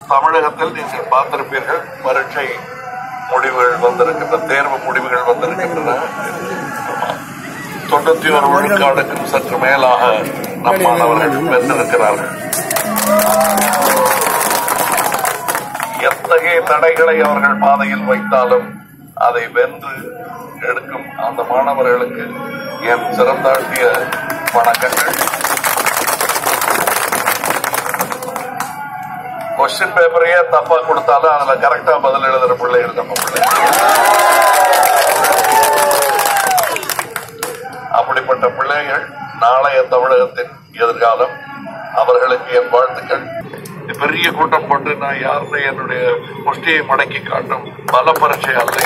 தமிழகத்தில் நீங்கள் பார்த்திருப்பீர்கள் பரீட்சை முடிவுகள் வந்திருக்கின்ற தேர்வு முடிவுகள் வந்திருக்கின்றன தொண்ணூத்தி ஒரு விழுக்காடுக்கும் சற்று மேலாக நம் மாணவர்கள் வென்றிருக்கிறார்கள் எத்தகைய தடைகளை அவர்கள் பாதையில் வைத்தாலும் அதை வென்று எடுக்கும் அந்த மாணவர்களுக்கு என் சிறந்தாழ்த்திய வணக்கங்கள் கொஸ்டின் பேப்பரையே தப்பா கொடுத்தாலும் அதுல கரெக்டா பதில் எழுதுற பிள்ளைகள் நம்ம பிள்ளைகள் அப்படிப்பட்ட பிள்ளைகள் நாளைய தமிழகத்தின் எதிர்காலம் அவர்களுக்கு என் வாழ்த்துக்கள் பெரிய கூட்டம் போட்டு நான் யாருன்னு என்னுடைய முஷ்டியை மடக்கி காட்டும் பல பரீட்சை அல்ல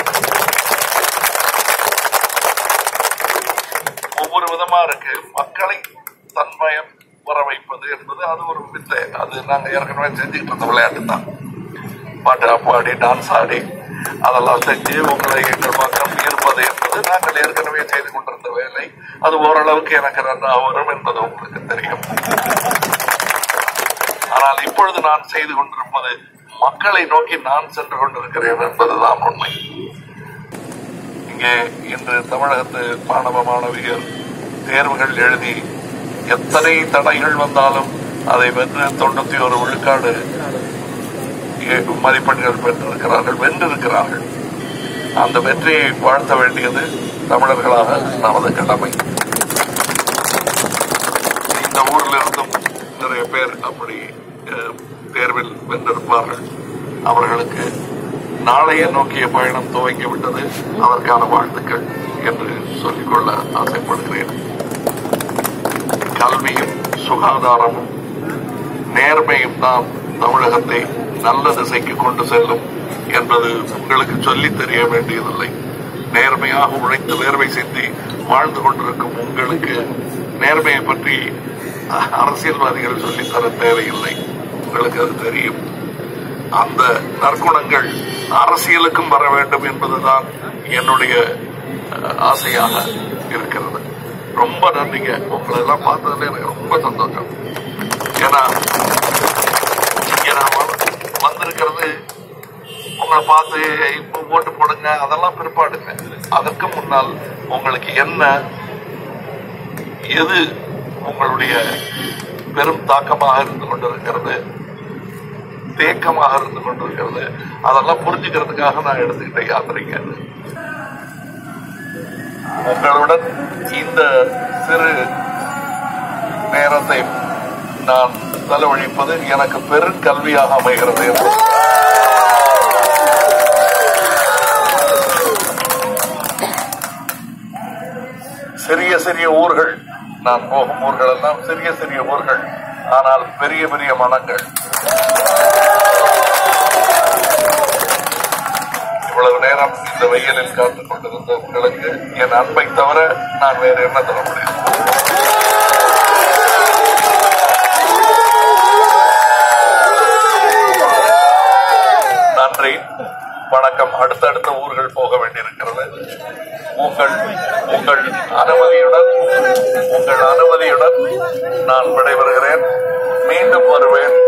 ஒவ்வொரு விதமா இருக்கு மக்களை தன்மயம் வர வைப்பது என்பது அது ஒரு வித்தை அது நாங்க ஏற்கனவே செஞ்சுக்கிட்டு இருந்த விளையாட்டு தான் பாட்டு பாடி டான்ஸ் ஆடி அதெல்லாம் செஞ்சு உங்களை எங்கள் பக்கம் ஈர்ப்பது என்பது நாங்கள் ஏற்கனவே செய்து கொண்டிருந்த வேலை அது ஓரளவுக்கு எனக்கு நன்றாக வரும் என்பது உங்களுக்கு தெரியும் ஆனால் இப்பொழுது நான் செய்து கொண்டிருப்பது மக்களை நோக்கி நான் சென்று கொண்டிருக்கிறேன் என்பதுதான் உண்மை இங்கே இன்று தமிழகத்து மாணவ மாணவியர் தேர்வுகள் எழுதி எத்தனை தடைகள் வந்தாலும் அதை வென்று தொண்ணூத்தி ஒரு விழுக்காடு ஏ- மதிப்பெண்கள் பெற்றிருக்கிறார்கள் வென்றிருக்கிறார்கள் அந்த வெற்றியை வாழ்த்த வேண்டியது தமிழர்களாக நமது கடமை இந்த ஊரில் இருந்தும் நிறைய பேர் அப்படி அஹ், தேர்வில் வென்றிருப்பார்கள் அவர்களுக்கு நாளைய நோக்கிய பயணம் துவங்கிவிட்டது அதற்கான வாழ்த்துக்கள் என்று சொல்லிக்கொள்ள ஆசைப்படுகிறேன் கல்வியும் சுகாதாரமும் நேர்மையும் தான் தமிழகத்தை நல்ல திசைக்கு கொண்டு செல்லும் என்பது உங்களுக்கு சொல்லித் தெரிய வேண்டியதில்லை நேர்மையாக உழைத்து வேர்வை சிந்தி வாழ்ந்து கொண்டிருக்கும் உங்களுக்கு நேர்மையை பற்றி அஹ், அரசியல்வாதிகள் சொல்லித்தர தேவையில்லை உங்களுக்கு அது தெரியும் அந்த நற்குணங்கள் அரசியலுக்கும் வர வேண்டும் என்பதுதான் என்னுடைய அஹ், ஆசையாக இருக்கிறது ரொம்ப நன்றிங்க உங்களை எல்லாம் பார்த்ததுல எனக்கு ரொம்ப சந்தோஷம் ஏன்னா இங்க நான் வந்து- வந்திருக்கிறது உங்களை பார்த்து இப்போ ஓட்டு போடுங்க அதெல்லாம் பிற்பாடுங்க அதற்கு முன்னால் உங்களுக்கு என்ன எது உங்களுடைய பெரும் தாக்கமாக இருந்து கொண்டிருக்கிறது தேக்கமாக இருந்து கொண்டிருக்கிறது அதெல்லாம் புரிஞ்சுக்கிறதுக்காக நான் எடுத்துக்கிட்ட யாத்திரைங்க உங்களுடன் இந்த சிறு நேரத்தை நான் செலவழிப்பது எனக்கு பெரும் கல்வியாக அமைகிறது என்று சிறிய சிறிய ஊர்கள் நான் போகும் ஊர்கள் எல்லாம் சிறிய சிறிய ஊர்கள் ஆனால் பெரிய பெரிய மனங்கள் இவ்வளவு நேரம் இந்த வெயிலில் காத்துக் கொண்டிருந்த உங்களுக்கு என் அன்பை தவிர நான் வேற என்ன தர முடியும் நன்றி வணக்கம் அடுத்தடுத்த ஊர்கள் போக வேண்டியிருக்கிறது உங்கள் உங்கள் அனுமதியுடன் உங்கள் அனுமதியுடன் நான் விடைபெறுகிறேன் மீண்டும் வருவேன்